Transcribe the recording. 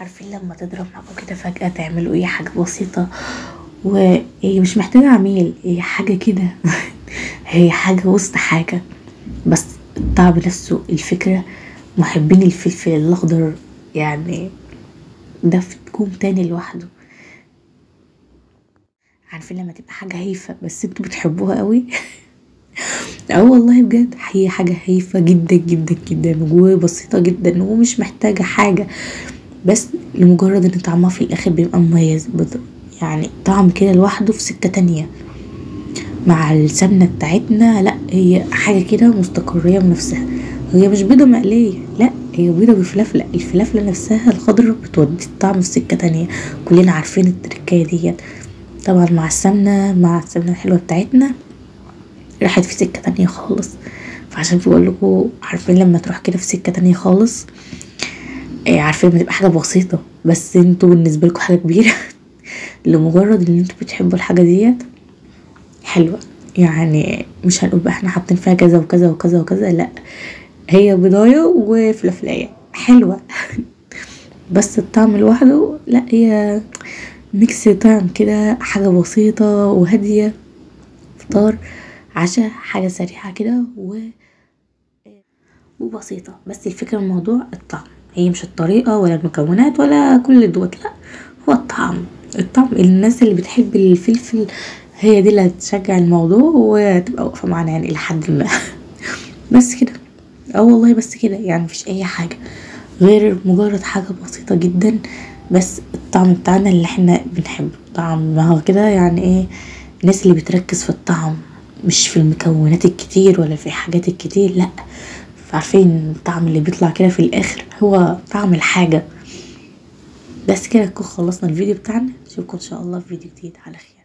عارفين لما تضرب معاكوا كده فجأة تعملوا ايه حاجة بسيطة وهي مش محتاجة عميل هي حاجة كده هي حاجة وسط حاجة بس الطعم نفسه الفكرة محبين الفلفل الأخضر يعني ده في كوم تاني لوحده عارفين لما تبقى حاجة هايفة بس انتوا بتحبوها قوي اه والله بجد هي حاجة هايفة جدا جدا جدا وبسيطة جدا ومش محتاجة حاجة بس لمجرد ان طعمها في الاخر بيبقى مميز بض- يعني طعم كده لوحده في سكة تانية مع السمنة بتاعتنا لا هي حاجة كده مستقرية بنفسها هي مش بيضة مقلية لا هي بيضة بفلافلة الفلافلة نفسها الخضرة بتودي الطعم في سكة تانية كلنا عارفين التركاية ديت طبعا مع السمنة مع السمنة الحلوة بتاعتنا راحت في سكة تانية خالص فعشان بقول لكم عارفين لما تروح كده في سكة تانية خالص إيه عارفين بتبقى حاجة بسيطة بس انتوا بالنسبة لكم حاجة كبيرة لمجرد ان انتوا بتحبوا الحاجة ديت حلوة يعني مش هنقول بقى احنا حاطين فيها كذا وكذا وكذا وكذا لا هي بضاية وفلافلاية حلوة بس الطعم لوحده لا هي ميكس طعم كده حاجة بسيطة وهادية فطار عشاء حاجة سريعة كده و وبسيطة بس الفكرة من الموضوع الطعم هي مش الطريقة ولا المكونات ولا كل دوت لا هو الطعم الطعم الناس اللي بتحب الفلفل هي دي اللي هتشجع الموضوع وتبقى واقفة معانا يعني إلى حد ما بس كده اه والله بس كده يعني مفيش أي حاجة غير مجرد حاجة بسيطة جدا بس الطعم بتاعنا اللي احنا بنحبه طعم ما هو كده يعني ايه الناس اللي بتركز في الطعم مش في المكونات الكتير ولا في الحاجات الكتير لا عارفين الطعم اللي بيطلع كده في الاخر هو طعم الحاجة بس كده نكون خلصنا الفيديو بتاعنا اشوفكم ان شاء الله في فيديو جديد على خير